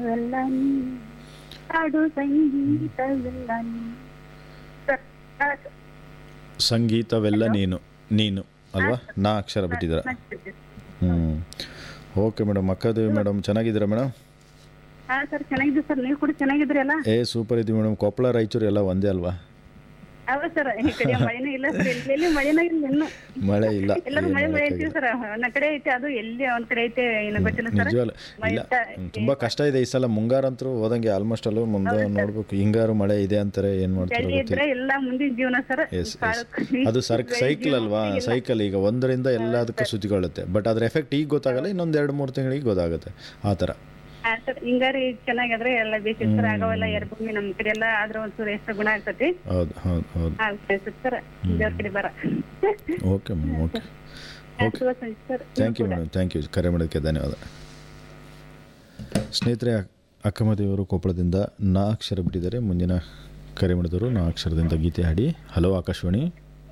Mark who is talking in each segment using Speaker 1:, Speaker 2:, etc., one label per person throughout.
Speaker 1: ಎಲ್ಲ ನೀ ಹಾಡು ಸಂಗೀತವೆಲ್ಲ ನೀ ಸರ್, ಆ, ಸರ್,
Speaker 2: ಸಂಗೀತವೆಲ್ಲ ನೀನು ನೀನು ಅಲ್ವಾ ನಾ ಅಕ್ಷರ ಬಿಟ್ಟಿದ್ದೀರ
Speaker 1: ನಮಸ್ತೆ.
Speaker 2: ಹ್ಞೂ ಓಕೆ ಮೇಡಮ್ ಅಕ್ಕದೇವಿ ಮೇಡಮ್ ಚೆನ್ನಾಗಿದ್ದೀರಾ ಮೇಡಮ್
Speaker 1: ಹಾ ಸರ್ ಚೆನ್ನಾಗಿದೆ ಸರ್ ನೀವು ಕೂಡ ಚೆನ್ನಾಗಿದ್ರಿ ಅಲ್ಲ
Speaker 2: ಏ ಸೂಪರ್ ಇದ್ದೀವಿ ಮೇಡಮ್ ಕೊಪ್ಪಳ ರಾಯಚೂರು ಎಲ್ಲ ಒಂದೇ ಅಲ್ವಾ
Speaker 1: ಹೌದು ಸರ್ ಈ ಕಡೆ ಮಳೆನೂ ಇಲ್ಲ ಸರ್ ಎಲ್ಲಿ ಮಳೆನೂ ಇಲ್ಲ ಇನ್ನು
Speaker 2: ಮಳೆ ಇಲ್ಲ
Speaker 1: ಎಲ್ಲರೂ
Speaker 2: ಏನ್
Speaker 1: ಮಳೆ ಮಳೆ
Speaker 2: ಮಾಡಕ್ಕಾಗಿಲ್ಲ.
Speaker 1: ಐತಿ ಸರ್ ಒಂದ್ ಕಡೆ ಐತೆ ಅದು ಎಲ್ಲಿ ಒಂದ್ ಕಡೆ ಐತೆ ಏನು ಗೊತ್ತಿಲ್ಲ ಸರ್
Speaker 2: ನಿಜವಲ್ಲ ಇಲ್ಲ ಹ್ಮ್, ತುಂಬಾ ಕಷ್ಟ ಇದೆ ಈ ಸಲ ಮುಂಗಾರಂತರೂ ಹೋದಂಗೆ ಆಲ್ಮೋಸ್ಟ್ ಅಲ್ಲೂ ಮುಂದೆ ನೋಡ್ಬೇಕು ಹಿಂಗಾರು ಮಳೆ ಇದೆ ಅಂತಾರೆ ಏನ್ ಮಾಡ್ತಾರೋ
Speaker 1: ಚಳಿ
Speaker 2: ಗೊತ್ತಿಲ್ಲ
Speaker 1: ಇದ್ರೆ ಎಲ್ಲ ಮುಂದಿನ ಜೀವನ ಸರ್
Speaker 2: ಎಸ್ ಎಸ್ ಅದು ಸರ್ಕ್ ಸೈಕಲ್ ಅಲ್ವಾ ಸೈಕಲ್ ಈಗ ಒಂದರಿಂದ ಎಲ್ಲದಕ್ಕೂ ಸುತ್ತಿಕೊಳ್ಳುತ್ತೆ ಬಟ್ ಅದ್ರ ಎಫೆಕ್ಟ್ ಈಗ ಗೊತ್ತಾಗಲ್ಲ ಇನ್ನೊಂದು ಎರಡು ಮೂರು ತಿಂಗಳಿಗೆ ಗೊತ್ತಾಗುತ್ತೆ ಆ ಥರ
Speaker 1: ಹಾ ಸರ್ ಹಿಂಗಾರಿ ಚೆನ್ನಾಗಾದ್ರೆ ಎಲ್ಲ ಬೇಸಿಗೆ ಸರ್ ಆಗವೆಲ್ಲ ಎರ್ ಭೂಮಿ ನಮ್ ಕಡೆ ಎಲ್ಲ ಆದ್ರ ಒಂಚೂರು ಎಷ್ಟು ಗುಣ ಆಗ್ತತಿ
Speaker 2: ಹೌದು ಹೌದು ಹೌದು
Speaker 1: ಹಾ ಸರ್ ದೇವ್ರ ಕಡೆ ಬರ
Speaker 2: ಓಕೆ ಮ್ಯಾಮ್ ಓಕೆ ಓಕೆ
Speaker 1: ಶುಭ ಸಂಜೆ sir
Speaker 2: thank you madam thank you ಕರೆ ಮಾಡೋದಕ್ಕೆ ಧನ್ಯವಾದ ಸ್ನೇಹಿತರೆ ಅಕ್ಕಮದೇವರು ಕೊಪ್ಪಳದಿಂದ ನಾ ಅಕ್ಷರ ಬಿಟ್ಟಿದ್ದಾರೆ ಮುಂದಿನ ಕರೆ ಮಾಡಿದವರು ನಾ ಅಕ್ಷರದಿಂದ ಗೀತೆ ಹಾಡಿ ಹಲೋ ಆಕಾಶವಾಣಿ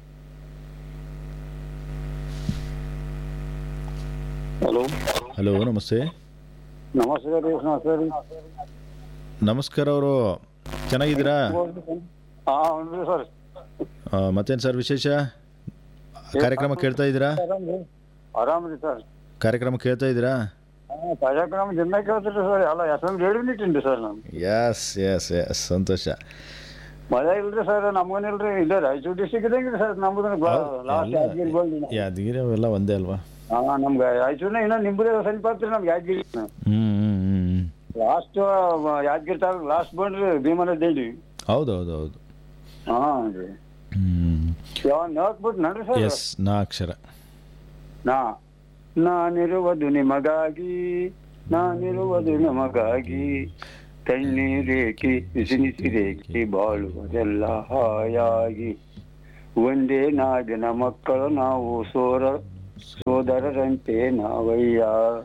Speaker 3: ಹಲೋ
Speaker 2: ಹಲೋ ನಮಸ್ತೆ
Speaker 3: ನಮಸ್ತೆ ರೀ ನಮಸ್ತೆ ರೀ
Speaker 2: ನಮಸ್ಕಾರ ಅವರು ಚೆನ್ನಾಗಿದ್ದೀರಾ
Speaker 3: ಹಾಂ ಹ್ಞೂ ಸರ್
Speaker 2: ಆ, ಮತ್ತೇನು ಸರ್ ವಿಶೇಷ ಕಾರ್ಯಕ್ರಮ ಕೇಳ್ತಾ ಇದ್ದೀರಾ
Speaker 3: ಆರಾಮ್ ರೀ ಆರಾಮ್ ರೀ ಸರ್
Speaker 2: ಕಾರ್ಯಕ್ರಮ ಕೇಳ್ತಾ ಇದ್ದೀರಾ
Speaker 3: ಹಾಂ ಕಾರ್ಯಕ್ರಮ ದಿನ ಕೇಳ್ತೀರಿ ಸರ್ ಎಲ್ಲ ಎಫ್ ಎಮ್ ರೇಡಿಯೋ ಇಟ್ಟಿನಿ ಸರ್ ನಾನು
Speaker 2: ಎಸ್ ಎಸ್ ಎಸ್ ಸಂತೋಷ
Speaker 3: ಮಳೆ ಇಲ್ರಿ ಸರ್ ನಮಗೇನಿಲ್ರಿ ಇಲ್ಲೇ ರಾಯಚೂರು ಡಿಸ್ಟಿಕ್ ಇದಂಗೆ ಸರ್ ನಮ್ದು ಲಾಸ್ಟ್ ಯಾದಗಿರಿ ಗೋಲ್ಡಿನ
Speaker 2: ಯಾದಗಿರಿ ಅವೆಲ್ಲ ಒಂದೇ ಅಲ್ವಾ
Speaker 3: ಹಾಂ ನಮ್ಗೆ ರಾಯಚೂರಿನ ಇನ್ನೂ ನಿಂಬುದೇ ಸಮೀಪ ಆಗ್ತೀರಿ ನಮ್ಗೆ ಯಾದಗಿರಿ
Speaker 2: ಹ್ಞೂ ಹ್ಞೂ ಹ್ಞೂ
Speaker 3: ಲಾಸ್ಟ್ ಯಾದಗಿರಿ ತಾಲೂಕು ಲಾಸ್ಟ್ ಬಂದ್ರಿ ಭೀಮನ ದೇಳಿ
Speaker 2: ಹೌದು ಹೌದು ಹೌದು
Speaker 3: ಹಾಂ ರೀ
Speaker 2: ಹ್ಞೂ
Speaker 3: ಯಾವ ನೋಡ್ಬಿಟ್ಟು ನಡ್ರಿ ಸರ್
Speaker 2: ಎಸ್ ನಾ ಅಕ್ಷರ
Speaker 3: ನಾ ನಾನಿರುವುದು ನಿಮಗಾಗಿ ನಾನಿರುವುದು ನಮಗಾಗಿ ತಣ್ಣೀರೇಕಿ ಬಿಸಿನಿಸಿರೇಕಿ ಬಾಳುವುದೆಲ್ಲ ಹಾಯಾಗಿ ಒಂದೇ ನಾಡಿನ ಮಕ್ಕಳು ನಾವು ಸೋರ ಸೋದರರಂತೆ ನಾವಯ್ಯ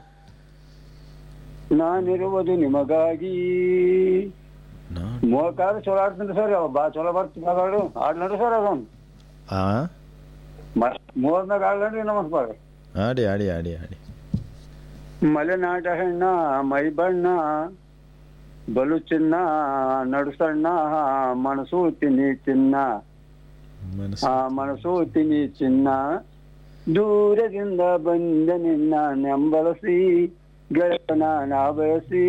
Speaker 3: ನಾನಿರುವುದು ನಿಮಗಾಗಿ
Speaker 2: ನಾ-
Speaker 3: ಮೂವತ್ತಾರು ಚಲೋ ಆಡ್ತೀನಿ ಸರ್ ಬಾ ಚಲೋ ಬರ್ತೀನಿ ಹಾಡು ಹಾಡು ನೋಡ್ರಿ ಸರ್ ಅದೊಂದು
Speaker 2: ಆ
Speaker 3: ಮೂವತ್ನಾಗ ಆಡ್ಲನ್ರಿ ನಮಸ್ಕಾರ
Speaker 2: ಆಡಿ ಆಡಿ ಆಡಿ ಆಡಿ
Speaker 3: ಮಲೆನಾಡ ಹೆಣ್ಣ ಮೈ ಬಣ್ಣ ಬಲು ಚಿನ್ನ ನಡುಸಣ್ಣ ಮನಸು ತಿನಿ ಚಿನ್ನ
Speaker 2: ಮನಸ್ಸು
Speaker 3: ಆ ಮನಸು ತಿನಿ ಚಿನ್ನ ದೂರದಿಂದ ಬಂದ ನಿನ್ನ ನೆಂಬಲಸಿ ಗೆಳತನ ನಾ ಬಯಸಿ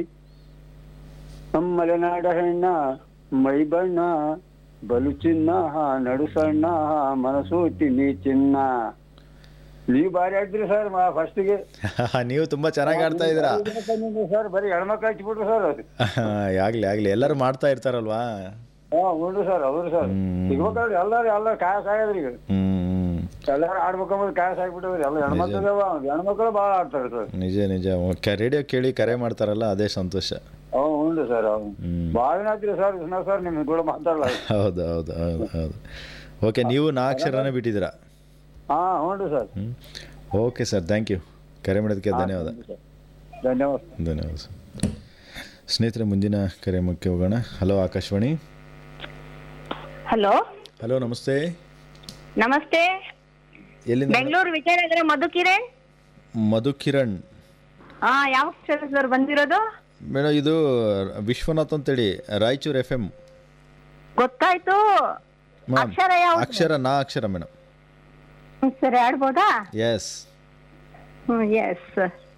Speaker 3: ಮಲೆನಾಡ ಹೆಣ್ಣ ಮೈ ಬಣ್ಣ ಬಲು ಚಿನ್ನ ನಡುಸಣ್ಣ ಮನಸು ತಿನಿ ಚಿನ್ನ ನೀವು ಬಾರಿ ಆಡ್ತೀರಿ ಸರ್ ಫಸ್ಟಿಗೆ
Speaker 2: ನೀವು ತುಂಬಾ ಚೆನ್ನಾಗಿ ಆಡ್ತಾ ಇದ್ದೀರಾ
Speaker 3: ಸರ್ ಬರೀ ಹೆಣ್ಮಕ್ಳು ಹಚ್ಬಿಟ್ರು ಸರ್ ಅದು
Speaker 2: ಆಗ್ಲಿ ಆಗ್ಲಿ ಎಲ್ಲರೂ ಮಾಡ್ತಾ ಇರ್ತಾರಲ್ವಾ
Speaker 3: ಹಾ ಹ್ಞೂ ಸರ್ ಹೌದು ಸರ್
Speaker 2: ಹ್ಮ್.
Speaker 3: ಸಿಗ್ಬೇಕಲ್ರಿ ಎಲ್ಲಾರು ಎಲ್ಲ ಕಾಯ ಸಾಯದ್ರಿ ಈಗ
Speaker 2: ಹ್ಮ್
Speaker 3: ಎಲ್ಲಾರು ಆಡ್ಬೇಕಂಬುದು ಕಾಯ ಸಾಯ್ಬಿಟ್ಟವ್ರಿ ಎಲ್ಲ ಹೆಣ್ಮಕ್ಳು ಹೆಣ್ಮಕ್ಳು ಭಾಳ ಆಡ್ತಾರೆ ಸರ್
Speaker 2: ನಿಜ ನಿಜ ರೇಡಿಯೋ ಕೇಳಿ ಕರೆ ಮಾಡ್ತಾರಲ್ಲ ಅದೇ ಸಂತೋಷ
Speaker 3: ಹ್ಞೂ ಹ್ಞೂ ಸರ್ ಹೌದು
Speaker 2: ಹ್ಮ್
Speaker 3: ಭಾಳ ದಿನ ಆತ್ರಿ ಸರ್ ವಿಷ್ಣು ಸರ್ ನಿಮ್ ಕೂಡ ಮಾತಾಡಲ್ಲ
Speaker 2: ಹೌದು ಹೌದು ಹೌದು ಹೌದು ಓಕೆ ನೀವು ನಾ ಅಕ್ಷರನೇ ಬಿಟ್ಟಿದ್ದೀರಾ
Speaker 3: ಹಾ ಹ್ಞೂ ಸರ್
Speaker 2: ಹ್ಮ್ ಓಕೆ ಸರ್ ಥ್ಯಾಂಕ್ ಯು ಕರೆ ಮಾಡೋದಕ್ಕೆ ಧನ್ಯವಾದ
Speaker 3: ಧನ್ಯವಾದ
Speaker 2: ಧನ್ಯವಾದ ಸರ್ ಸ್ನೇಹಿತರೆ ಮುಂದಿನ ಕರೆ ಮುಖ್ಯ ಹೋಗೋಣ ಹಲೋ ಆಕಾಶವಾಣಿ
Speaker 1: ಹಲೋ
Speaker 2: ಹಲೋ ನಮಸ್ತೆ
Speaker 1: ನಮಸ್ತೆ
Speaker 2: ಎಲ್ಲಿಂದ
Speaker 1: ಬೆಂಗಳೂರು ವಿಜಯನಗರ ಮಧುಕಿರಣ್
Speaker 2: ಮಧು ಕಿರಣ್
Speaker 1: ಹಾ ಯಾವ ಸರ್ ಬಂದಿರೋದು
Speaker 2: ಮೇಡಮ್ ಇದು ವಿಶ್ವನಾಥ್ ಅಂತೇಳಿ ರಾಯಚೂರು ಎಫ್ ಎಮ್
Speaker 1: ಗೊತ್ತಾಯ್ತು ಅಕ್ಷರ ಯಾವ್ದು?
Speaker 2: ಅಕ್ಷರ ನಾ ಅಕ್ಷರ ಮೇಡಮ್
Speaker 1: ಸರಿ ಆಡ್ಬೋದಾ
Speaker 2: ಎಸ್
Speaker 1: ಹ್ಮ್ ಎಸ್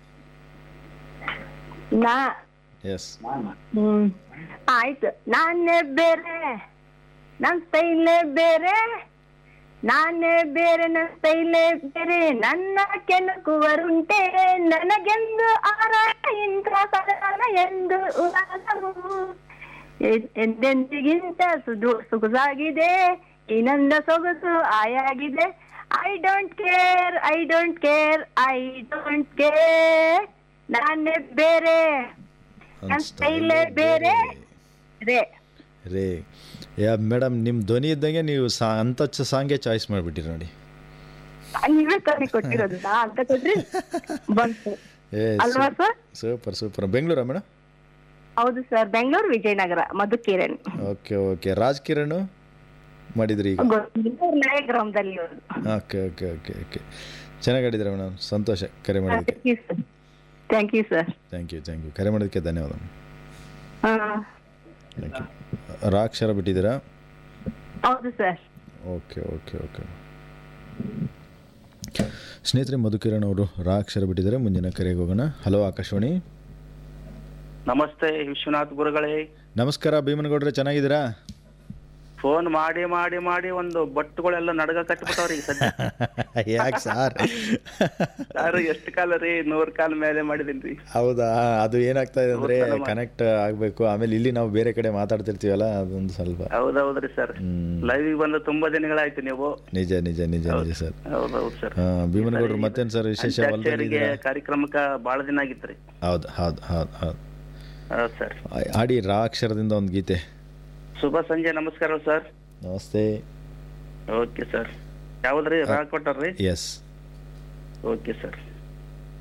Speaker 1: ನಾ
Speaker 2: ಎಸ್
Speaker 1: ಹ್ಮ್ ಆಯ್ತು ನಾನೇ ಬೇರೆ ನನ್ ಸ್ಟೈಲೇ ಬೇರೆ ನಾನೇ ಬೇರೆ ನನ್ನ ಸ್ಟೈಲೇ ಬೇರೆ ನನ್ನ ಕೆಣಕುವರುಂಟೆ ನನಗೆಂದು ಆರಾಟ ಇಂದ್ರ ಸದಾನ ಎಂದು ಉಲ್ಲಾಸವು ಎ- ಎಂದೆಂದಿಗಿಂತ ಸುದು ಸೊಗಸಾಗಿದೆ ಈ ನನ್ನ ಸೊಗಸು ಆಯಾಗಿದೆ I don't care I don't care I don't care ನಾನೇ ಬೇರೆ ನನ್ ಸ್ಟೈಲೇ ಬೇರೆ ರೇ
Speaker 2: ರೇ ಯಾ ಮೇಡಮ್ ನಿಮ್ಮ ಧ್ವನಿ ಇದ್ದಂಗೆ ನೀವು ಸಾ ಅಂಥ ಸಾಂಗೆ ಚಾಯ್ಸ್ ಮಾಡಿಬಿಟ್ಟಿರಿ ನೋಡಿ
Speaker 1: ನೀವೇ ಕಮ್ಮಿ ಕೊಟ್ಟಿರೋದು ನಾ ಅಂತ ಕೊಟ್ರಿ ಬಂತು
Speaker 2: ಏ
Speaker 1: ಅಲ್ವಾ ಸರ್
Speaker 2: ಸೂಪರ್ ಸೂಪರ್ ಬೆಂಗಳೂರಾ ಮೇಡಮ್
Speaker 1: ಹೌದು sir Bengaluru Vijayanagara Madhukiran
Speaker 2: okay okay Raj Kiran ಮಾಡಿದ್ರಿ ಈಗ
Speaker 1: ನಾಯ ಗ್ರಾಮದಲ್ಲಿ ಇರೋದು
Speaker 2: ಓಕೆ ಓಕೆ ಓಕೆ ಓಕೆ ಚೆನ್ನಾಗಿ ಆಡಿದ್ರೆ ಮೇಡಮ್ ಸಂತೋಷ ಕರೆ ಮಾಡೋದಕ್ಕೆ
Speaker 1: thank you sir
Speaker 2: thank you thank you ಕರೆ ಮಾಡೋದಕ್ಕೆ ಧನ್ಯವಾದ ಥ್ಯಾಂಕ್ ಯು ರಾ ಅಕ್ಷರ ಬಿಟ್ಟಿದ್ದೀರಾ
Speaker 1: ಹೌದು ಸರ್
Speaker 2: ಓಕೆ ಓಕೆ ಓಕೆ ಸ್ನೇಹಿತರೆ ಮಧುಕಿರಣ್ ಅವರು ರಾ ಅಕ್ಷರ ಬಿಟ್ಟಿದ್ದಾರೆ ಮುಂದಿನ ಕರೆಗೆ ಹೋಗೋಣ ಹಲೋ ಆಕಾಶವಾಣಿ
Speaker 4: ನಮಸ್ತೆ ವಿಶ್ವನಾಥ್ ಗುರುಗಳೇ
Speaker 2: ನಮಸ್ಕಾರ ಭೀಮನಗೌಡ್ರೆ ಚೆನ್ನಾಗಿದ್ದೀರಾ
Speaker 4: ಫೋನ್ ಮಾಡಿ ಮಾಡಿ ಮಾಡಿ ಒಂದು ಬಟ್ಟುಗಳೆಲ್ಲ ನಡಗ ಕಟ್ಬಿಟ್ಟವ್ರಿ ಈಗ ಸದ್ಯ
Speaker 2: ಯಾಕೆ ಸಾರ್
Speaker 4: ಸರ್ ಎಷ್ಟು ಕಾಲ ರೀ ನೂರ್ ಕಾಲ ಮೇಲೆ ಮಾಡಿದೀನಿ
Speaker 2: ಹೌದಾ ಅದು ಏನಾಗ್ತಾ ಇದೆ ಅಂದ್ರೆ ಕನೆಕ್ಟ್ ಆಗಬೇಕು ಆಮೇಲೆ ಇಲ್ಲಿ ನಾವು ಬೇರೆ ಕಡೆ ಮಾತಾಡ್ತಿರ್ತೀವಲ್ಲ ಅದೊಂದು ಸ್ವಲ್ಪ
Speaker 4: ಹೌದೌದ್ರಿ ಸರ್
Speaker 2: ಹ್ಮ್.
Speaker 4: ಲೈವ್ ಬಂದು ತುಂಬಾ ದಿನಗಳಾಯ್ತು ನೀವು
Speaker 2: ನಿಜ ನಿಜ ನಿಜ ನಿಜ ಸರ್
Speaker 4: ಹೌದೌದು ಸರ್
Speaker 2: ಹಾ ಭೀಮನಗೌಡ್ರು ಮತ್ತೇನು ಸರ್ ವಿಶೇಷ ಹೊಲದಲ್ಲಿ
Speaker 4: ಅಂತ್ಯಾಕ್ಷರಿಗೆ ಕಾರ್ಯಕ್ರಮಕ್ಕ ಬಾಳ ದಿನ ಆಗಿತ್ರಿ
Speaker 2: ಹೌದು ಹೌದು ಹೌದು ಹೌದು
Speaker 4: ಹೌದು ಸರ್
Speaker 2: ಆಡಿ ರಾ ಅಕ್ಷರದಿಂದ ಒಂದು ಗೀತೆ
Speaker 4: ಶುಭ ಸಂಜೆ ನಮಸ್ಕಾರ ಸರ್
Speaker 2: ನಮಸ್ತೆ
Speaker 4: ಓಕೆ ಸರ್ ಯಾವ್ದ್ರಿ ರಾ ಕೊಟ್ಟಾರ್ರಿ
Speaker 2: ಎಸ್
Speaker 4: ಓಕೆ ಸರ್